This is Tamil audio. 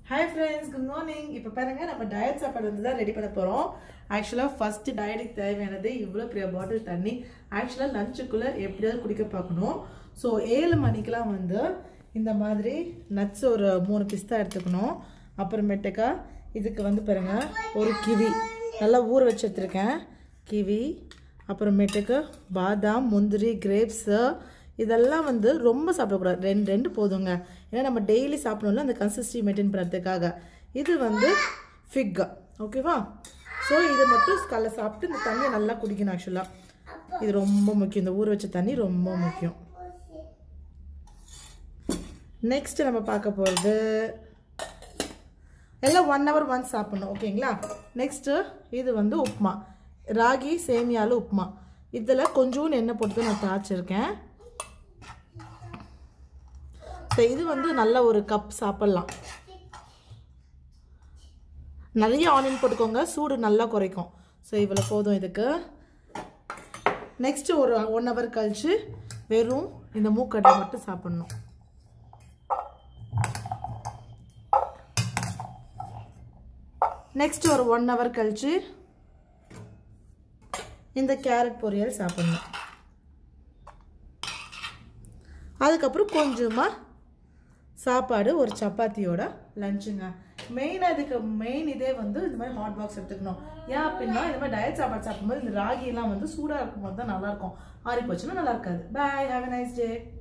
ஹாய் ஃப்ரெண்ட்ஸ் குட் மார்னிங் இப்போ பாருங்க நம்ம டயட் சாப்பாடு வந்து தான் ரெடி பண்ண போகிறோம் ஆக்சுவலாக ஃபஸ்ட்டு டயட்டுக்கு தேவையானது இவ்வளோ பெரிய பாட்டில் தண்ணி ஆக்சுவலாக லஞ்சுக்குள்ளே எப்படியாவது குடிக்க பார்க்கணும் ஸோ ஏழு மணிக்கெலாம் வந்து இந்த மாதிரி நட்ஸ் ஒரு மூணு பிஸ்தா எடுத்துக்கணும் அப்புறமேட்டுக்கா இதுக்கு வந்து பாருங்க ஒரு கிவி நல்லா ஊற வச்சு எடுத்துருக்கேன் கிவி அப்புறமேட்டுக்கு பாதாம் முந்திரி கிரேப்ஸு இதெல்லாம் வந்து ரொம்ப சாப்பிடக்கூடாது ரெண்டு ரெண்டு போதுங்க ஏன்னா நம்ம டெய்லி சாப்பிடணும்ல அந்த கன்சிஸ்டி மெயின்டைன் பண்ணுறதுக்காக இது வந்து ஃபிக் ஓகேவா ஸோ இதை மட்டும் காலைல சாப்பிட்டு இந்த தண்ணியை நல்லா குடிக்கணும் ஆக்சுவலாக இது ரொம்ப முக்கியம் இந்த ஊற வச்ச தண்ணி ரொம்ப முக்கியம் நெக்ஸ்ட் நம்ம பார்க்க போகிறது எல்லாம் ஒன் ஹவர் ஒன்ஸ் சாப்பிட்ணும் ஓகேங்களா நெக்ஸ்ட்டு இது வந்து உப்புமா ராகி சேமியாவில் உப்புமா இதில் கொஞ்சோண்டு எண்ணெய் போட்டு நான் தாய்ச்சிருக்கேன் ஸோ இது வந்து நல்ல ஒரு கப் சாப்பிட்லாம் நிறைய ஆனியன் போட்டுக்கோங்க சூடு நல்லா குறைக்கும் ஸோ இவ்வளோ போதும் இதுக்கு நெக்ஸ்ட்டு ஒரு ஒன் ஹவர் கழித்து வெறும் இந்த மூக்கடை மட்டும் சாப்பிட்ணும் நெக்ஸ்ட் ஒரு ஒன் ஹவர் கழித்து இந்த கேரட் பொரியல் சாப்பிட்ணும் அதுக்கப்புறம் கொஞ்சமாக சாப்பாடு ஒரு சப்பாத்தியோட லஞ்சுங்க மெயினாக இதுக்கு மெயின் இதே வந்து இந்த மாதிரி ஹாட் பாக்ஸ் எடுத்துக்கணும் ஏன் அப்படின்னா இந்த மாதிரி டயட் சாப்பாடு சாப்பிடும்போது இந்த ராகிலாம் வந்து சூடாக இருக்கும்போது தான் நல்லாயிருக்கும் ஆறி போச்சுன்னா நல்லா இருக்காது bye have a nice day